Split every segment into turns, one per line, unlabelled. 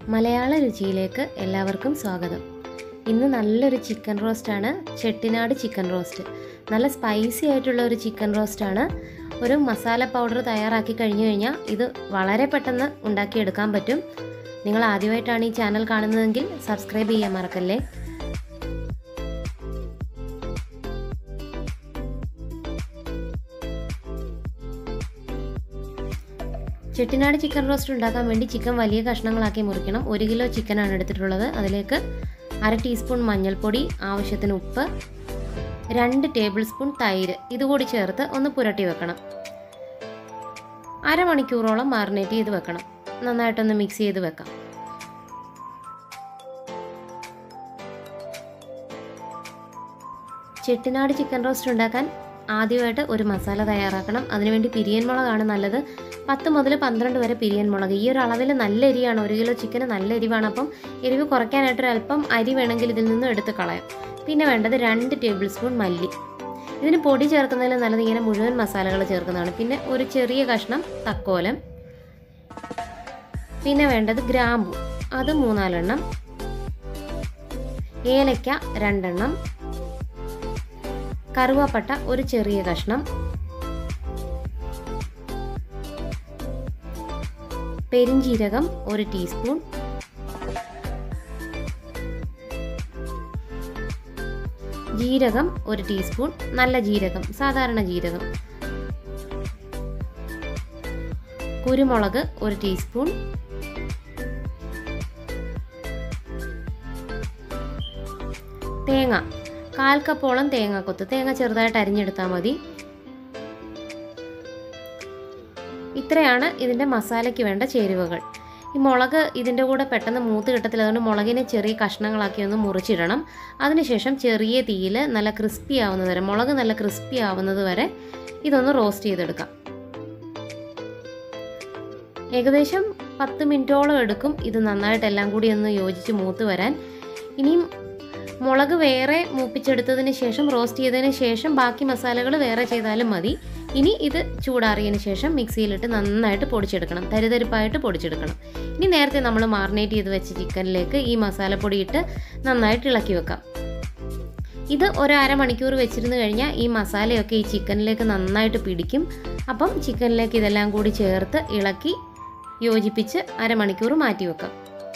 മലയാള രുചിയിലേക്ക് എല്ലാവർക്കും സ്വാഗതം ഇന്ന് നല്ലൊരു ചിക്കൻ റോസ്റ്റാണ് ചെട്ടിനാട് ചിക്കൻ റോസ്റ്റ് നല്ല സ്പൈസി ആയിട്ടുള്ള ഒരു ചിക്കൻ റോസ്റ്റാണ് ഒരു മസാല പൗഡർ തയ്യാറാക്കി കഴിഞ്ഞു കഴിഞ്ഞാൽ ഇത് വളരെ പെട്ടെന്ന് ഉണ്ടാക്കിയെടുക്കാൻ പറ്റും നിങ്ങൾ ആദ്യമായിട്ടാണ് ഈ ചാനൽ കാണുന്നതെങ്കിൽ സബ്സ്ക്രൈബ് ചെയ്യാൻ മറക്കല്ലേ ചെട്ടിനാട് ചിക്കൻ റോസ്റ്റ് ഉണ്ടാക്കാൻ വേണ്ടി ചിക്കൻ വലിയ കഷ്ണങ്ങളാക്കി മുറിക്കണം ഒരു കിലോ ചിക്കനാണ് എടുത്തിട്ടുള്ളത് അതിലേക്ക് അര ടീസ്പൂൺ മഞ്ഞൾപ്പൊടി ആവശ്യത്തിന് ഉപ്പ് രണ്ട് ടേബിൾ സ്പൂൺ തൈര് ഇതുകൂടി ചേർത്ത് ഒന്ന് പുരട്ടി വെക്കണം അരമണിക്കൂറോളം മാറിനേറ്റ് ചെയ്ത് വെക്കണം നന്നായിട്ടൊന്ന് മിക്സ് ചെയ്ത് വെക്കാം ചെട്ടിനാട് ചിക്കൻ റോസ്റ്റ് ഉണ്ടാക്കാൻ ആദ്യമായിട്ട് ഒരു മസാല തയ്യാറാക്കണം അതിനുവേണ്ടി പിരിയൻ മുളകാണ് നല്ലത് പത്ത് മുതൽ പന്ത്രണ്ട് വരെ പിരിയൻ മുളക് ഈ ഒരു അളവിൽ നല്ല എരിയാണ് ഒരു കിലോ ചിക്കന് നല്ല എരിവാണ് അപ്പം എരിവ് കുറയ്ക്കാനായിട്ട് അല്പം അരി വേണമെങ്കിൽ ഇതിൽ നിന്നും എടുത്ത് കളയാം പിന്നെ വേണ്ടത് രണ്ട് ടേബിൾ സ്പൂൺ മല്ലി ഇതിന് പൊടി ചേർക്കുന്നതിൽ നല്ലത് ഇങ്ങനെ മുഴുവൻ മസാലകൾ ചേർക്കുന്നതാണ് പിന്നെ ഒരു ചെറിയ കഷ്ണം തക്കോലം പിന്നെ വേണ്ടത് ഗ്രാമ്പു അത് മൂന്നാലെണ്ണം ഏലയ്ക്ക രണ്ടെണ്ണം കറുവാപ്പട്ട ഒരു ചെറിയ കഷ്ണം പെരിഞ്ചീരകം ഒരു ടീസ്പൂൺ ജീരകം ഒരു ടീസ്പൂൺ നല്ല ജീരകം സാധാരണ ജീരകം കുരുമുളക് ഒരു ടീസ്പൂൺ തേങ്ങ കാൽ കപ്പോളം തേങ്ങാക്കൊത്ത് തേങ്ങ ചെറുതായിട്ട് അരിഞ്ഞെടുത്താൽ മതി ഇത്രയാണ് ഇതിൻ്റെ മസാലയ്ക്ക് വേണ്ട ചേരുവകൾ ഈ മുളക് ഇതിൻ്റെ കൂടെ പെട്ടെന്ന് മൂത്ത് കിട്ടത്തില്ല അതുകൊണ്ട് മുളകിനെ ചെറിയ കഷ്ണങ്ങളാക്കി ഒന്ന് മുറിച്ചിടണം അതിനുശേഷം ചെറിയ തീയിൽ നല്ല ക്രിസ്പി ആവുന്നത് വരെ മുളക് നല്ല ക്രിസ്പി ആവുന്നത് വരെ ഇതൊന്ന് റോസ്റ്റ് ചെയ്തെടുക്കാം ഏകദേശം പത്ത് മിനിറ്റോളം എടുക്കും ഇത് നന്നായിട്ട് എല്ലാം കൂടി ഒന്ന് യോജിച്ച് മൂത്ത് വരാൻ ഇനിയും മുളക് വേറെ മൂപ്പിച്ചെടുത്തതിന് ശേഷം റോസ്റ്റ് ചെയ്തതിന് ശേഷം ബാക്കി മസാലകൾ വേറെ ചെയ്താലും മതി ഇനി ഇത് ചൂടാറിയതിന് ശേഷം മിക്സിയിലിട്ട് നന്നായിട്ട് പൊടിച്ചെടുക്കണം തരിതരിപ്പായിട്ട് പൊടിച്ചെടുക്കണം ഇനി നേരത്തെ നമ്മൾ മാറിനേറ്റ് ചെയ്ത് വെച്ച ചിക്കനിലേക്ക് ഈ മസാലപ്പൊടി ഇട്ട് നന്നായിട്ട് ഇളക്കി വെക്കാം ഇത് ഒരു അരമണിക്കൂർ വെച്ചിരുന്ന് കഴിഞ്ഞാൽ ഈ മസാലയൊക്കെ ഈ ചിക്കനിലേക്ക് നന്നായിട്ട് പിടിക്കും അപ്പം ചിക്കനിലേക്ക് ഇതെല്ലാം കൂടി ചേർത്ത് ഇളക്കി യോജിപ്പിച്ച് അരമണിക്കൂർ മാറ്റി വെക്കാം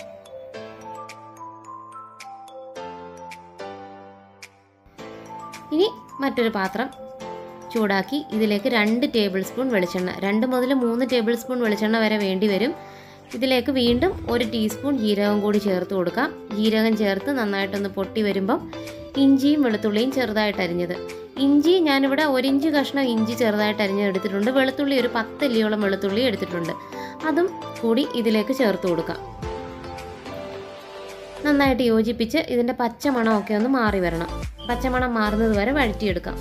ഇനി മറ്റൊരു പാത്രം ചൂടാക്കി ഇതിലേക്ക് രണ്ട് ടേബിൾ സ്പൂൺ വെളിച്ചെണ്ണ രണ്ട് മുതൽ മൂന്ന് ടേബിൾ സ്പൂൺ വെളിച്ചെണ്ണ വരെ വേണ്ടി വരും ഇതിലേക്ക് വീണ്ടും ഒരു ടീസ്പൂൺ ജീരകം കൂടി ചേർത്ത് കൊടുക്കാം ജീരകം ചേർത്ത് നന്നായിട്ടൊന്ന് പൊട്ടി വരുമ്പം ഇഞ്ചിയും വെളുത്തുള്ളിയും ചെറുതായിട്ട് അരിഞ്ഞത് ഇഞ്ചി ഞാനിവിടെ ഒരു ഇഞ്ച് കഷ്ണം ഇഞ്ചി ചെറുതായിട്ട് അരിഞ്ഞത് എടുത്തിട്ടുണ്ട് വെളുത്തുള്ളി ഒരു പത്തല്ലിയോളം വെളുത്തുള്ളി എടുത്തിട്ടുണ്ട് അതും കൂടി ഇതിലേക്ക് ചേർത്ത് കൊടുക്കാം നന്നായിട്ട് യോജിപ്പിച്ച് ഇതിൻ്റെ പച്ചമണമൊക്കെ ഒന്ന് മാറി വരണം പച്ചമണം മാറുന്നത് വരെ വഴറ്റിയെടുക്കാം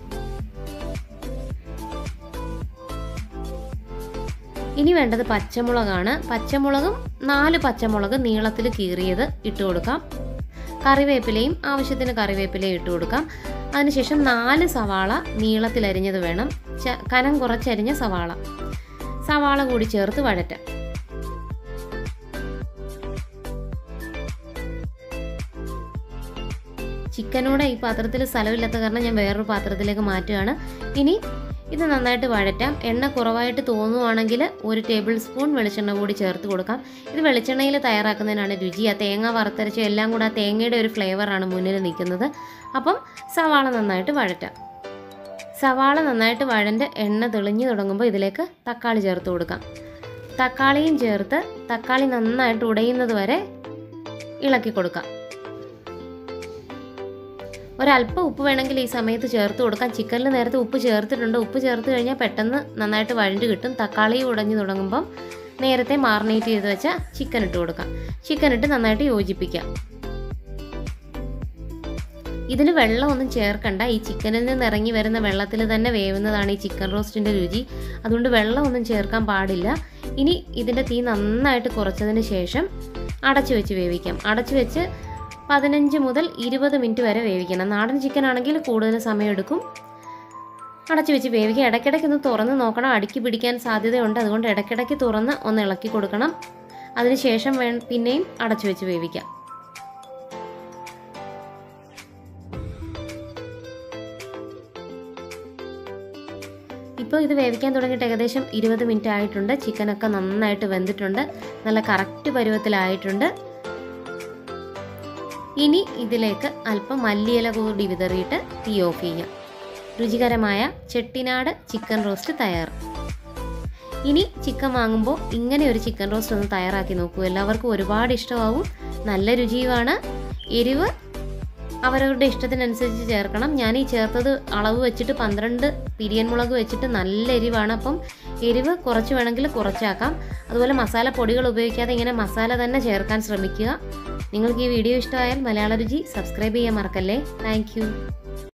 ഇനി വേണ്ടത് പച്ചമുളകാണ് പച്ചമുളകും നാല് പച്ചമുളക് നീളത്തിൽ കീറിയത് ഇട്ട് കൊടുക്കാം കറിവേപ്പിലയും ആവശ്യത്തിന് കറിവേപ്പിലയും ഇട്ട് കൊടുക്കാം അതിനുശേഷം നാല് സവാള നീളത്തിൽ അരിഞ്ഞത് വേണം കനം കുറച്ചരിഞ്ഞ സവാള സവാള കൂടി ചേർത്ത് വഴറ്റാം ചിക്കനൂടെ ഈ പാത്രത്തിൽ സ്ഥലമില്ലാത്ത കാരണം ഞാൻ വേറൊരു പാത്രത്തിലേക്ക് മാറ്റുകയാണ് ഇനി ഇത് നന്നായിട്ട് വഴറ്റാം എണ്ണ കുറവായിട്ട് തോന്നുവാണെങ്കിൽ ഒരു ടേബിൾ സ്പൂൺ വെളിച്ചെണ്ണ കൂടി ചേർത്ത് കൊടുക്കാം ഇത് വെളിച്ചെണ്ണയിൽ തയ്യാറാക്കുന്നതിനാണ് രുചി ആ തേങ്ങ വറുത്തരച്ച് എല്ലാം കൂടെ ആ തേങ്ങയുടെ ഒരു ഫ്ലേവറാണ് മുന്നിൽ നിൽക്കുന്നത് അപ്പം സവാള നന്നായിട്ട് വഴറ്റാം സവാള നന്നായിട്ട് വഴൻ്റെ എണ്ണ തെളിഞ്ഞു തുടങ്ങുമ്പോൾ ഇതിലേക്ക് തക്കാളി ചേർത്ത് കൊടുക്കാം തക്കാളിയും ചേർത്ത് തക്കാളി നന്നായിട്ട് ഉടയുന്നത് വരെ ഇളക്കി കൊടുക്കാം ഒരല്പം ഉപ്പ് വേണമെങ്കിൽ ഈ സമയത്ത് ചേർത്ത് കൊടുക്കാം ചിക്കനിൽ നേരത്തെ ഉപ്പ് ചേർത്തിട്ടുണ്ട് ഉപ്പ് ചേർത്ത് കഴിഞ്ഞാൽ പെട്ടെന്ന് നന്നായിട്ട് വഴണ്ട് കിട്ടും തക്കാളി ഉടഞ്ഞു തുടങ്ങുമ്പം നേരത്തെ മാറിനേറ്റ് ചെയ്ത് വെച്ച ചിക്കൻ ഇട്ട് കൊടുക്കാം ചിക്കൻ ഇട്ട് നന്നായിട്ട് യോജിപ്പിക്കാം ഇതിന് വെള്ളമൊന്നും ചേർക്കണ്ട ഈ ചിക്കനിൽ നിന്ന് ഇറങ്ങി വരുന്ന വെള്ളത്തിൽ തന്നെ വേവുന്നതാണ് ഈ ചിക്കൻ റോസ്റ്റിൻ്റെ രുചി അതുകൊണ്ട് വെള്ളമൊന്നും ചേർക്കാൻ പാടില്ല ഇനി ഇതിൻ്റെ തീ നന്നായിട്ട് കുറച്ചതിന് ശേഷം അടച്ചു വെച്ച് വേവിക്കാം അടച്ചു വെച്ച് പതിനഞ്ച് മുതൽ ഇരുപത് മിനിറ്റ് വരെ വേവിക്കണം നാടൻ ചിക്കൻ ആണെങ്കിൽ കൂടുതൽ സമയമെടുക്കും അടച്ചു വെച്ച് വേവിക്കുക ഇടയ്ക്കിടയ്ക്ക് ഒന്ന് തുറന്ന് നോക്കണം അടുക്കി പിടിക്കാൻ സാധ്യതയുണ്ട് അതുകൊണ്ട് ഇടയ്ക്കിടയ്ക്ക് തുറന്ന് ഒന്ന് ഇളക്കി കൊടുക്കണം അതിനുശേഷം വേ പിന്നെയും അടച്ചു വെച്ച് വേവിക്കാം ഇപ്പോൾ ഇത് വേവിക്കാൻ തുടങ്ങിയിട്ട് ഏകദേശം ഇരുപത് മിനിറ്റ് ആയിട്ടുണ്ട് ചിക്കനൊക്കെ നന്നായിട്ട് വെന്തിട്ടുണ്ട് നല്ല കറക്റ്റ് പരുവത്തിലായിട്ടുണ്ട് ഇനി ഇതിലേക്ക് അല്പം മല്ലിയില കൂടി വിതറിയിട്ട് തീ ഓഫ് ചെയ്യാം രുചികരമായ ചെട്ടിനാട് ചിക്കൻ റോസ്റ്റ് തയ്യാർ ഇനി ചിക്കൻ വാങ്ങുമ്പോൾ ഇങ്ങനെ ഒരു ചിക്കൻ റോസ്റ്റ് ഒന്ന് തയ്യാറാക്കി നോക്കൂ എല്ലാവർക്കും ഒരുപാട് ഇഷ്ടമാവും നല്ല രുചിയുമാണ് എരിവ് അവരവരുടെ ഇഷ്ടത്തിനനുസരിച്ച് ചേർക്കണം ഞാൻ ഈ ചേർത്തത് അളവ് വെച്ചിട്ട് പന്ത്രണ്ട് പിരിയൻ മുളക് വെച്ചിട്ട് നല്ല എരിവാണ് അപ്പം എരിവ് കുറച്ച് വേണമെങ്കിൽ കുറച്ചാക്കാം അതുപോലെ മസാല പൊടികൾ ഉപയോഗിക്കാതെ ഇങ്ങനെ മസാല തന്നെ ചേർക്കാൻ ശ്രമിക്കുക നിങ്ങൾക്ക് ഈ വീഡിയോ ഇഷ്ടമായാൽ മലയാള രുചി സബ്സ്ക്രൈബ് ചെയ്യാൻ മറക്കല്ലേ താങ്ക്